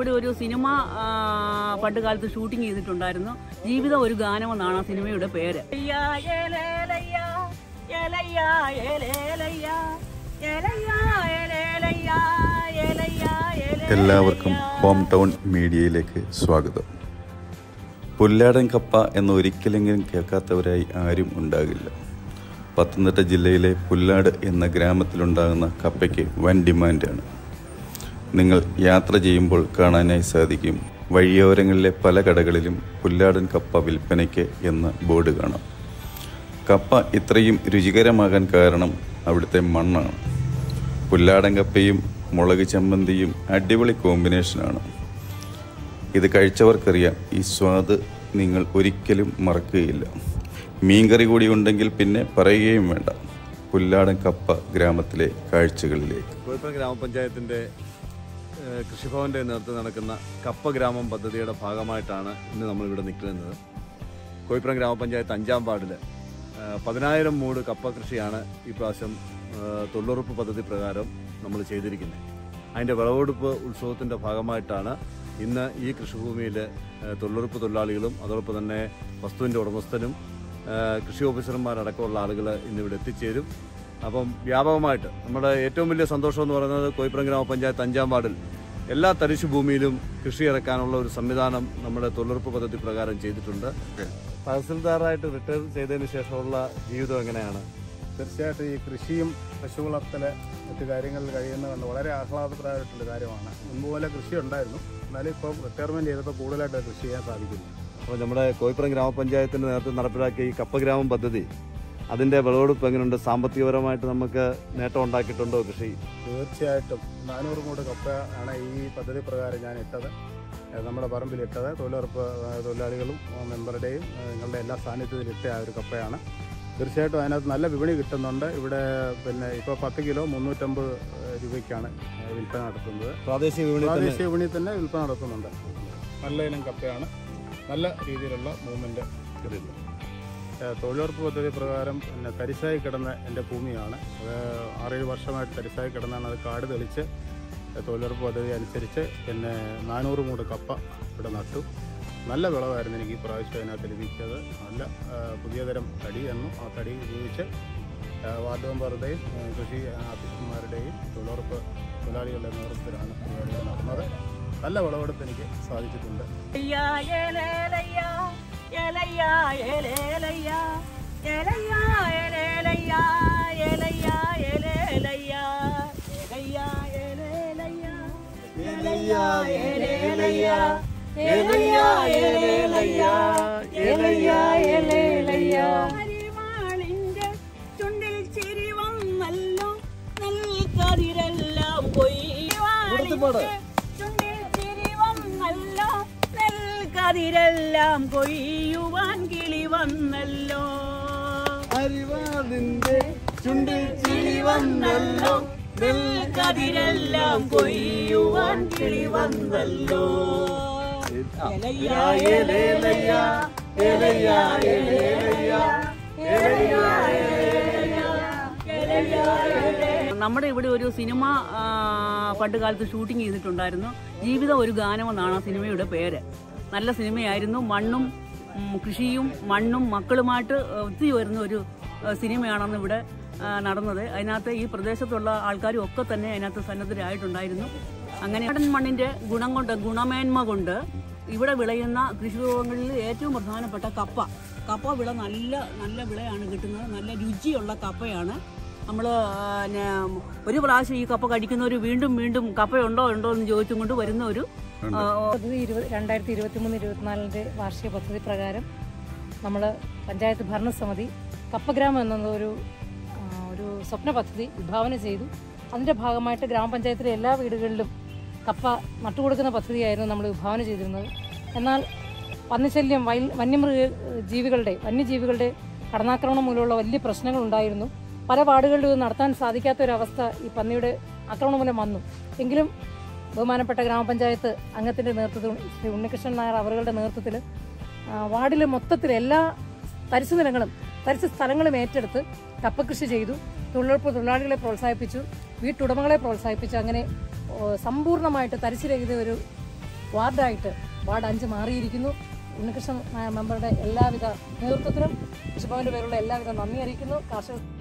ഇവിടെ ഒരു സിനിമ ആ, പണ്ട് കാലത്ത് ഷൂട്ടിംഗ് ചെയ്തിട്ടുണ്ടായിരുന്നു ജീവിതം ഒരു ഗാനമെന്നാണ് ആ സിനിമയുടെ പേര് എല്ലാവർക്കും ഹോം ടൗൺ മീഡിയയിലേക്ക് സ്വാഗതം പുല്ലാടൻ കപ്പ എന്ന് ഒരിക്കലെങ്കിലും കേൾക്കാത്തവരായി ആരും ഉണ്ടാകില്ല പത്തനംതിട്ട ജില്ലയിലെ പുല്ലാട് എന്ന ഗ്രാമത്തിലുണ്ടാകുന്ന കപ്പയ്ക്ക് വൻ ഡിമാൻഡാണ് നിങ്ങൾ യാത്ര ചെയ്യുമ്പോൾ കാണാനായി സാധിക്കും വഴിയോരങ്ങളിലെ പല കടകളിലും പുല്ലാടൻ കപ്പ വിൽപ്പനയ്ക്ക് എന്ന ബോർഡ് കാണാം കപ്പ ഇത്രയും രുചികരമാകാൻ കാരണം അവിടുത്തെ മണ്ണാണ് പുല്ലാടൻ കപ്പയും മുളക് ചമ്മന്തിയും അടിപൊളി കോമ്പിനേഷനാണ് ഇത് കഴിച്ചവർക്കറിയാം ഈ സ്വാദ് നിങ്ങൾ ഒരിക്കലും മറക്കുകയില്ല മീൻകറി കൂടി ഉണ്ടെങ്കിൽ പിന്നെ പറയുകയും വേണ്ട പുല്ലാടൻ കപ്പ ഗ്രാമത്തിലെ കാഴ്ചകളിലേക്ക് കോഴിപ്പുറം ഗ്രാമപഞ്ചായത്തിൻ്റെ ഏഹ്, കൃഷിഭവന്റെ നേതൃത്വം നടക്കുന്ന കപ്പ ഗ്രാമം പദ്ധതിയുടെ ഭാഗമായിട്ടാണ് ഇന്ന് നമ്മളിവിടെ നിൽക്കുന്നത് കോഴിപ്പുറം ഗ്രാമപഞ്ചായത്ത് അഞ്ചാം വാർഡിൽ ഏഹ്, പതിനായിരം മൂട് കപ്പ കൃഷിയാണ് ഈ പ്രാവശ്യം ഏഹ്, തൊഴിലുറപ്പ് പദ്ധതി പ്രകാരം നമ്മൾ ചെയ്തിരിക്കുന്നത് അതിൻ്റെ വിളവെടുപ്പ് ഉത്സവത്തിൻ്റെ ഭാഗമായിട്ടാണ് ഇന്ന് ഈ കൃഷിഭൂമിയിൽ ഏഹ്, തൊഴിലുറപ്പ് തൊഴിലാളികളും അതോടൊപ്പം തന്നെ വസ്തുവിൻ്റെ ഉടമസ്ഥനും ഏഹ്, കൃഷി ഓഫീസർമാരടക്കമുള്ള ആളുകൾ ഇന്നിവിടെ എത്തിച്ചേരും അപ്പം വ്യാപകമായിട്ട് നമ്മുടെ ഏറ്റവും വലിയ സന്തോഷം എന്ന് പറയുന്നത് കോയിപ്പുറം ഗ്രാമപഞ്ചായത്ത് അഞ്ചാം വാർഡിൽ എല്ലാ തരിശു ഭൂമിയിലും കൃഷി ഇറക്കാനുള്ള ഒരു സംവിധാനം നമ്മുടെ തൊഴിലുറപ്പ് പദ്ധതി പ്രകാരം ചെയ്തിട്ടുണ്ട് തഹസിൽദാറായിട്ട് റിട്ടയർ ചെയ്തതിന് ശേഷമുള്ള ജീവിതം എങ്ങനെയാണ് തീർച്ചയായിട്ടും ഈ കൃഷിയും പശു വളർത്തല് മറ്റു കാര്യങ്ങളിൽ കഴിയുന്നത് കൊണ്ട് വളരെ ആഹ്ലാദപ്രദമായിട്ടുള്ള കാര്യമാണ് മുമ്പ് പോലെ കൃഷി ഉണ്ടായിരുന്നു എന്നാലും ഇപ്പോൾ റിട്ടയർമെന്റ് ചെയ്തപ്പോൾ കൂടുതലായിട്ട് കൃഷി ചെയ്യാൻ സാധിക്കുന്നു അപ്പോൾ നമ്മുടെ കോയിപ്പുറം ഗ്രാമപഞ്ചായത്തിന്റെ നേതൃത്വം നടപ്പിലാക്കിയ ഈ കപ്പ ഗ്രാമം പദ്ധതി അതിന്റെ വിളവെടുപ്പ് എങ്ങനെയുണ്ട് സാമ്പത്തികപരമായിട്ട് നമുക്ക് നേട്ടം ഉണ്ടാക്കിയിട്ടുണ്ടോ കൃഷി തീർച്ചയായിട്ടും നാനൂറ് മൂട് കപ്പ ആണ് ഈ പദ്ധതി പ്രകാരം ഞാൻ ഇട്ടത് ഏഹ് നമ്മുടെ പറമ്പിൽ ഇട്ടത് തൊഴിലുറപ്പ് ഏഹ് തൊഴിലാളികളും ഏഹ് മെമ്പറുടെയും ഏഹ് നിങ്ങളുടെ എല്ലാ സാന്നിധ്യത്തിലും ഇട്ട ആ ഒരു കപ്പയാണ് തീർച്ചയായിട്ടും അതിനകത്ത് നല്ല വിപണി കിട്ടുന്നുണ്ട് ഇവിടെ പിന്നെ ഇപ്പോൾ പത്ത് കിലോ മുന്നൂറ്റമ്പത് ഏഹ് രൂപയ്ക്കാണ് ഏഹ് വിൽപ്പന നടത്തുന്നത് പ്രാദേശിക വിപണി തന്നെ പ്രാദേശിക വിപണിയിൽ തന്നെ വിൽപ്പന നടത്തുന്നുണ്ട് നല്ല ഇനം കപ്പയാണ് നല്ല രീതിയിലുള്ള മൂവ്മെന്റ് ഇതിലുണ്ട് ഏഹ് തൊഴിലുറപ്പ് പദ്ധതി പ്രകാരം പിന്നെ തരിശായി കിടന്ന എൻ്റെ ഭൂമിയാണ് അത് ആറേഴ് വർഷമായിട്ട് തരിശായി കിടന്നാണ് അത് കാട് തെളിച്ച് തൊഴിലുറപ്പ് പദ്ധതി അനുസരിച്ച് പിന്നെ നാനൂറ് മൂട് കപ്പ ഇവിടെ നട്ടു നല്ല വിളവായിരുന്നു എനിക്ക് ഈ പ്രാവശ്യം അതിനകത്ത് ലഭിച്ചത് നല്ല ഏഹ് പുതിയ തരം തടി എന്നും ആ തടി ഉപയോഗിച്ച് ഏഹ് വാർഡ് മെമ്പറുടെയും ഏഹ് കൃഷി ഓഫീസർമാരുടെയും തൊഴിലുറപ്പ് തൊഴിലാളികളുടെ നേതൃത്വത്തിലാണ് പരിപാടികൾ നടന്നത് നല്ല വിളവെടുപ്പ് എനിക്ക് സാധിച്ചിട്ടുണ്ട് അരിവാളിന്റെ ചുണ്ടിൽ ചിരി വന്നല്ലോ നെൽക്കതിരെല്ലാം കൊയ്യുവാളിന്റെ ചുണ്ടിൽ ചിരി വന്നല്ലോ നെൽക്കതിരെല്ലാം കൊയ്യുവാൻ കിളി വന്നല്ലോ അരിവാളിന്റെ ചുണ്ടിൽ കിളി വന്നല്ലോ നെൽക്കതിരെല്ലാം കൊയ്യുവാൻ കിളി വന്നല്ലോ നമ്മുടെ ഇവിടെ ഒരു സിനിമ ആ, പണ്ട് കാലത്ത് ഷൂട്ടിംഗ് ചെയ്തിട്ടുണ്ടായിരുന്നു ജീവിതം ഒരു ഗാനമെന്നാണ് ആ സിനിമയുടെ പേര് നല്ല സിനിമയായിരുന്നു മണ്ണും ഉം, കൃഷിയും മണ്ണും മക്കളുമായിട്ട് ഒത്തിരി വരുന്ന ഒരു ആ, സിനിമയാണെന്ന് ഇവിടെ ആ, നടന്നത് അതിനകത്ത് ഈ പ്രദേശത്തുള്ള ആൾക്കാരും ഒക്കെ തന്നെ അതിനകത്ത് സന്നദ്ധരായിട്ടുണ്ടായിരുന്നു അങ്ങനെ നാടൻ മണ്ണിന്റെ ഗുണം കൊണ്ട് ഗുണമേന്മ കൊണ്ട് ഇവിടെ വിളയുന്ന കൃഷിവിഭവങ്ങളിൽ ഏറ്റവും പ്രധാനപ്പെട്ട കപ്പ കപ്പ വിള നല്ല നല്ല വിളയാണ് കിട്ടുന്നത് നല്ല രുചിയുള്ള കപ്പയാണ് നമ്മൾ ഒരു പ്രാവശ്യം ഈ കപ്പ കഴിക്കുന്നവർ വീണ്ടും വീണ്ടും കപ്പയുണ്ടോ ഉണ്ടോ എന്ന് ചോദിച്ചും കൊണ്ട് വരുന്ന ഒരു ആ, പദ്ധതി ഇരുപത് രണ്ടായിരത്തി ഇരുപത്തി മൂന്ന് ഇരുപത്തിനാലിൻ്റെ വാർഷിക പദ്ധതി പ്രകാരം നമ്മൾ പഞ്ചായത്ത് ഭരണസമിതി കപ്പഗ്രാമം എന്ന ഒരു ആ, ഒരു സ്വപ്ന പദ്ധതി വിഭാവന ചെയ്തു അതിൻ്റെ ഭാഗമായിട്ട് ഗ്രാമപഞ്ചായത്തിലെ എല്ലാ വീടുകളിലും കപ്പ നട്ടുകൊടുക്കുന്ന പദ്ധതിയായിരുന്നു നമ്മൾ വിഭാവന ചെയ്തിരുന്നത് എന്നാൽ പന്നിശല്യം വൈൽ വന്യമൃഗ ജീവികളുടെ വന്യജീവികളുടെ കടന്നാക്രമണം മൂലമുള്ള വലിയ പ്രശ്നങ്ങൾ ഉണ്ടായിരുന്നു പല വാർഡുകളിലും ഇത് നടത്താൻ സാധിക്കാത്ത ഒരു അവസ്ഥ ഈ പന്നിയുടെ ആക്രമണം മൂലം വന്നു എങ്കിലും ബഹുമാനപ്പെട്ട ഗ്രാമപഞ്ചായത്ത് അംഗത്തിന്റെ നേതൃത്വത്തിൽ ശ്രീ ഉണ്ണികൃഷ്ണൻ നായർ അവരുടെ നേതൃത്വത്തിൽ വാർഡിലെ മൊത്തത്തിൽ എല്ലാ തരിശു നിലങ്ങളും തരിശു സ്ഥലങ്ങളും ഏറ്റെടുത്ത് കപ്പകൃഷി ചെയ്തു തൊഴിലുറപ്പ് തൊഴിലാളികളെ പ്രോത്സാഹിപ്പിച്ചു വീട്ടുടമകളെ പ്രോത്സാഹിപ്പിച്ചു അങ്ങനെ ഓ, സമ്പൂർണ്ണമായിട്ട് തരിശുരഹിത ഒരു വാർഡായിട്ട് വാർഡ് അഞ്ച് മാറിയിരിക്കുന്നു ഉണ്ണികൃഷ്ണൻ നായർ മെമ്പറുടെ എല്ലാവിധ നേതൃത്വത്തിനും കൃഷിഭവന്റെ പേരുള്ള എല്ലാവിധ നന്ദി അറിയിക്കുന്നു കാർഷിക